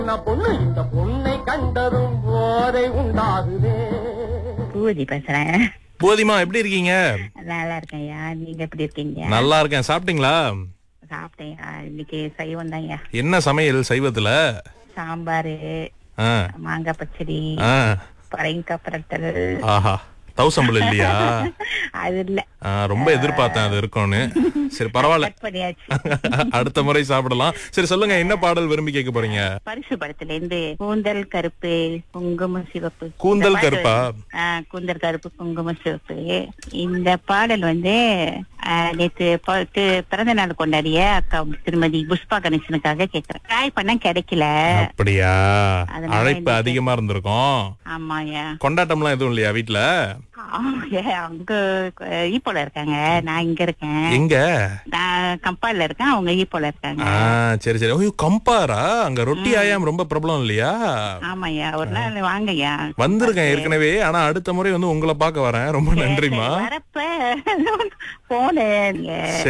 பொண்ணு இந்த பொண்ணை கண்டதும் போதை உண்டாகுதே பூதி பேசுறேன் போதிமா எப்படி இருக்கீங்க நல்லா இருக்கேன் ஐயா நீங்க எப்படி இருக்கீங்க நல்லா இருக்கேன் சாப்பிட்டீங்களா சாப்பிட்டேன் இன்னைக்கு சைவம் தான்யா என்ன சமையல் சைவத்துல சாம்பாரு ஆ, மாங்காய் பச்சடி ஆ, பரங்கிக்காய் பரட்டல் ஆஹா தௌசம்பல் இல்லையா அது இல்ல ஆ, ரொம்ப எதிர்பார்த்தேன் அது இருக்கும்னு சரி பரவாயில்ல கட் பண்ணியாச்சு அடுத்த முறை சாப்பிடலாம் சரி சொல்லுங்க என்ன பாடல் விரும்பி கேட்க போறீங்க பரிசு படத்துல இருந்து கூந்தல் கருப்பு குங்குமம் சிவப்பு கூந்தல் இந்த பாட்டு கருப்பா? வந்து- ஆ, கூந்தல் கருப்பு குங்குமம் சிவப்பு இந்த பாடல் வந்து ஆ, நேத்து ப- தி- பிறந்த நாள் கொண்டாடிய அக்கா திருமதி புஷ்பா கணேசனுக்காக கேக்குறேன் ட்ராய் பண்ண கிடைக்கல அப்படியா அதனால அழைப்பு இன்னைக்கு- அதிகமா இருந்திருக்கும் ஆமாயா கொண்டாட்டம்லாம் எதுவும் இல்லையா வீட்ல ஆமாய்யா, அங்க ஈப்போல இருக்காங்க நான் இங்க இருக்கேன் எங்க நான் கம்பால்ல இருக்கேன் அவங்க ஈப்போல இருக்காங்க ஆ சரி சரி ஐயோ கம்பாரா அங்க ரொட்டி ஆயாம் ரொம்ப பிரபலம் இல்லையா ஆமாய்யா ஒரு நாள் வாங்கய்யா வந்திருக்கேன் ஏற்கனவே ஆனா அடுத்த முறை வந்து உங்களை பார்க்க வரேன் ரொம்ப நன்றிமா வரப்ப போனேன்